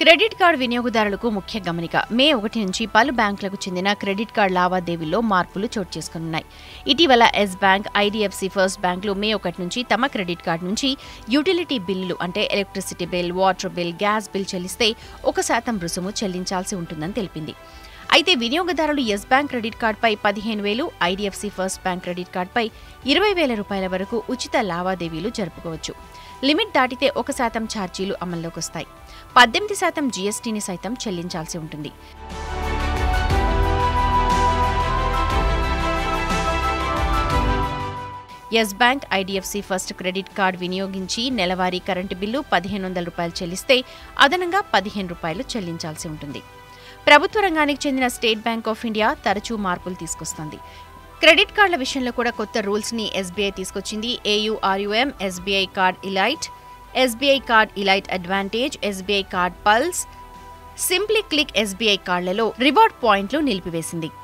credit card వినియోగదారులకు ముఖ్య గమనిక మే ఒకటి నుంచి పలు బ్యాంకులకు చెందిన క్రెడిట్ కార్డు లావాదేవీల్లో మార్పులు చోటు చేసుకున్నాయి ఇటీవల ఎస్ బ్యాంక్ ఐడిఎఫ్సి ఫస్ట్ బ్యాంకులు మే ఒకటి నుంచి తమ క్రెడిట్ కార్డు నుంచి యూటిలిటీ బిల్లులు అంటే electricity bill water bill gas bill చెల్లిస్తే ఒక శాతం రుసుము చెల్లించాల్సి ఉంటుందని తెలిపింది అయితే వినియోగదారులు ఎస్ బ్యాంక్ క్రెడిట్ కార్డుపై పదిహేను వేలు ఐడిఎఫ్సి ఫస్ట్ బ్యాంక్ క్రెడిట్ కార్డుపై ఇరవై వేల రూపాయల వరకు ఉచిత లావాదేవీలు జరుపుకోవచ్చు లిమిట్ దాటితే ఒక శాతం ఛార్జీలు అమల్లోకి వస్తాయి పద్దెనిమిది శాతం జీఎస్టీని సైతం చెల్లించాల్సి ఉంటుంది Yes Bank IDFC First credit card వినియోగించి నెలవారీ కరెంటు బిల్లు పదిహేను వందల రూపాయలు చెల్లిస్తే అదనంగా పదిహేను రూపాయలు చెల్లించాల్సి ఉంటుంది ప్రభుత్వ రంగానికి చెందిన స్టేట్ బ్యాంక్ ఆఫ్ ఇండియా తరచూ మార్పులు తీసుకొస్తోంది క్రెడిట్ కార్డుల విషయంలో కూడా కొత్త రూల్స్ ని ఎస్బీఐ తీసుకొచ్చింది AURUM SBI Card Elite SBI Card Elite Advantage SBI Card Pulse Simply Click SBI కార్డులలో రివార్డ్ పాయింట్లు నిలిపివేసింది